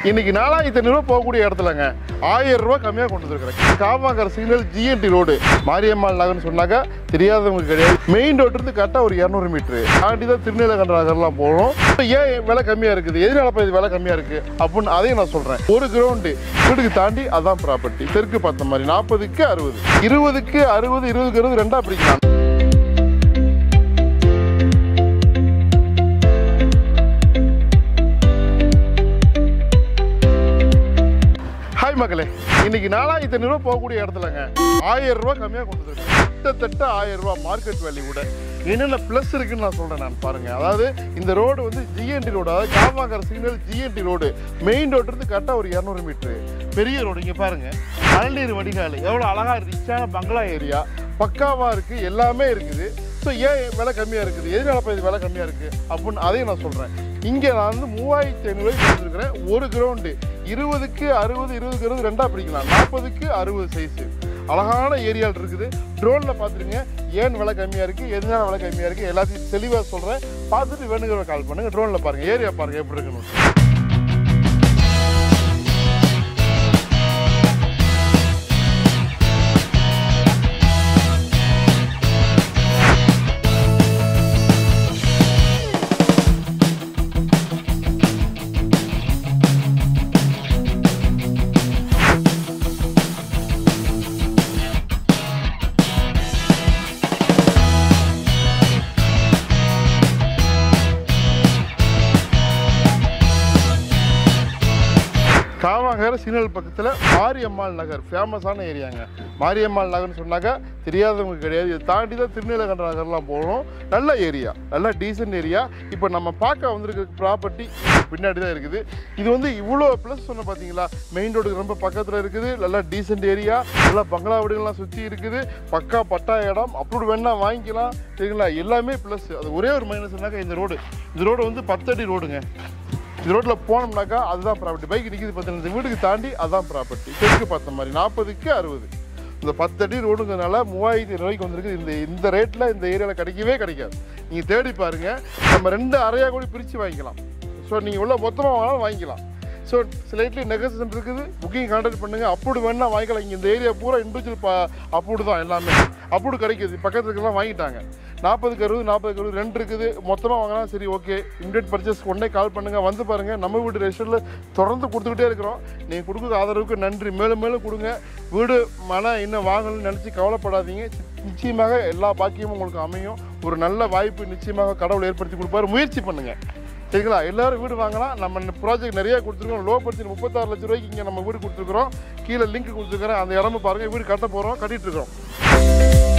இன்னைக்கு நாலாயிரத்தி ஐநூறுரூவா போகக்கூடிய இடத்துலங்க ஆயிரம் ரூபாய் கம்மியாக கொண்டு வந்துருக்கிறேன் Kavangarai signal GNT road Mariyammal நகர்னு சொன்னாக்க தெரியாதவங்க கிடையாது மெயின் ரோட்லேருந்து கரெக்டாக ஒரு இரநூறு மீட்ரு தாண்டி தான் திருநீலகண்ட நகர்லாம் போகணும் ஏன் விலை கம்மியாக இருக்குது எதனால இப்போ இது விலை கம்மியாக இருக்குது அப்படின்னு அதையும் நான் சொல்கிறேன் ஒரு கிரவுண்டு வீட்டுக்கு தாண்டி அதான் ப்ராப்பர்ட்டி தெற்கு பார்த்த மாதிரி நாற்பதுக்கு அறுபது இருபதுக்கு அறுபது இருபதுக்கு அறுபது ரெண்டாக பிடிக்கலாம் ஹாய் மக்களே இன்னைக்கு நாலாயிரத்தி ஐநூறுரூவா போகக்கூடிய இடத்துலங்க ஆயிரம் ரூபாய் கம்மியாக கொண்டு வந்துருக்கேன் கிட்டத்தட்ட ஆயிரம் ரூபாய் மார்க்கெட் வேல்யூ கூட என்னென்ன ப்ளஸ் இருக்குன்னு நான் சொல்கிறேன் நான் பாருங்க அதாவது இந்த ரோடு வந்து ஜிஎன்டி ரோடு அதாவது Kavangarai signal GNT road main ரோட்லேருந்து கரெக்டாக ஒரு இரநூறு மீட்ரு பெரிய ரோடு இங்கே பாருங்க மழைநீர் வடிகால் எவ்வளோ அழகாக ரிச்சான பங்களா ஏரியா பக்காவாக இருக்குது எல்லாமே இருக்குது ஸோ ஏன் விலை கம்மியாக இருக்குது எதனால இப்போ இது விலை கம்மியாக இருக்குது அப்படின்னு அதையும் நான் சொல்கிறேன் இங்கே நான் வந்து மூவாயிரத்தி ஐநூறுவாய்க்கு கொடுத்துருக்கிறேன் ஒரு கிரவுண்டு இருபதுக்கு அறுபது இருபதுக்கு அறுபது ரெண்டாக பிடிக்கலாம் நாற்பதுக்கு அறுபது சைஸு அழகான ஏரியால் இருக்குது ட்ரோனில் பார்த்துருங்க ஏன் விலை கம்மியாக இருக்குது எதனால விலை கம்மியாக இருக்குது எல்லாத்தையும் தெளிவாக சொல்கிறேன் பார்த்துட்டு வேணுங்கிற கால் பண்ணுங்கள் ட்ரோனில் பாருங்கள் ஏரியா பாருங்கள் எப்படி இருக்குன்னு காவாங்கர சிக்னல் பக்கத்தில் மாரியம்மாள் நகர் ஃபேமஸான ஏரியாங்க மாரியம்மாள் நகர்னு சொன்னாக்கா தெரியாதவங்க கிடையாது இதை தாண்டி தான் திருநீலகண்ட நகர்லாம் போகணும் நல்ல ஏரியா நல்ல டீசென்ட் ஏரியா இப்போ நம்ம பார்க்க வந்திருக்க ப்ராப்பர்ட்டி பின்னாடி தான் இருக்குது இது வந்து இவ்வளோ ப்ளஸ் சொன்ன பார்த்தீங்களா மெயின் ரோடுக்கு ரொம்ப பக்கத்தில் இருக்குது நல்லா டீசென்ட் ஏரியா நல்லா பங்களா வீடுகள்லாம் சுற்றி இருக்குது பக்கா பட்டா இடம் அப்படி வேணா வாங்கிக்கலாம் சரிங்களா எல்லாமே ப்ளஸ் அது ஒரே ஒரு மைனஸ்னாக்கா இந்த ரோடு இந்த ரோடு வந்து பத்தடி ரோடுங்க இந்த ரோட்டில் போனோம்னாக்கா அதுதான் ப்ராப்பர்ட்டி பைக் நிற்கிது பார்த்தீங்கன்னா இந்த வீட்டுக்கு தாண்டி அதான் ப்ராப்பர்ட்டி தெற்கு பார்த்த மாதிரி நாற்பதுக்கு அறுபது இந்த பத்தடி ரோடுங்கிறதுனால மூவாயிரத்தி ரூபாய்க்கு வந்திருக்கு இந்த இந்த ரேட்டில் இந்த ஏரியாவில் கிடைக்கவே கிடைக்காது நீங்கள் தேடி பாருங்கள் நம்ம ரெண்டு அறையாக கூட பிரித்து வாங்கிக்கலாம் ஸோ நீங்கள் உள்ள மொத்தமாக வாங்கினாலும் வாங்கிக்கலாம் ஸோ ஸ்லைட்லி நெகோசியேஷன் இருக்குது புக்கிங் கான்டாக்ட் பண்ணுங்கள் அப்படி வேணா வாங்கிக்கலாம் இங்கே இந்த ஏரியா பூரா இண்டிவிஜுவல் பா அப்படி தான் எல்லாமே அப்படி கிடைக்குது பக்கத்தில் இருக்கலாம் வாங்கிட்டாங்க நாற்பதுக்கு அறுபது நாற்பதுக்கு அறுபது ரெண்டு இருக்குது மொத்தமாக வாங்கினா சரி ஓகே இமிடியட் பர்ச்சேஸ் உடனே கால் பண்ணுங்கள் வந்து பாருங்கள் நம்ம வீட்டு ரெஸ்டாரண்ட்டில் தொடர்ந்து கொடுத்துக்கிட்டே இருக்கிறோம் நீங்கள் கொடுக்குற ஆதரவுக்கு நன்றி மேலும் மேலும் கொடுங்க வீடு மன இன்னும் வாங்கணும்னு நினச்சி கவலைப்படாதீங்க நிச்சயமாக எல்லா பாக்கியமும் உங்களுக்கு அமையும் ஒரு நல்ல வாய்ப்பு நிச்சயமாக கடவுள் ஏற்படுத்தி கொடுப்பாரு முயற்சி பண்ணுங்கள் சரிங்களா எல்லாரும் வீடு வாங்கலாம் நம்ம இந்த ப்ராஜெக்ட் நிறைய கொடுத்துருக்கோம் லோ பட்ஜெட் முப்பத்தாறு லட்ச ரூபாய்க்கு இங்கே நம்ம வீடு கொடுத்துருக்குறோம் கீழே லிங்க் கொடுத்துருக்குறேன் அந்த இடமா பாருங்கள் வீடு கட்ட போகிறோம் கட்டிட்டு இருக்கோம்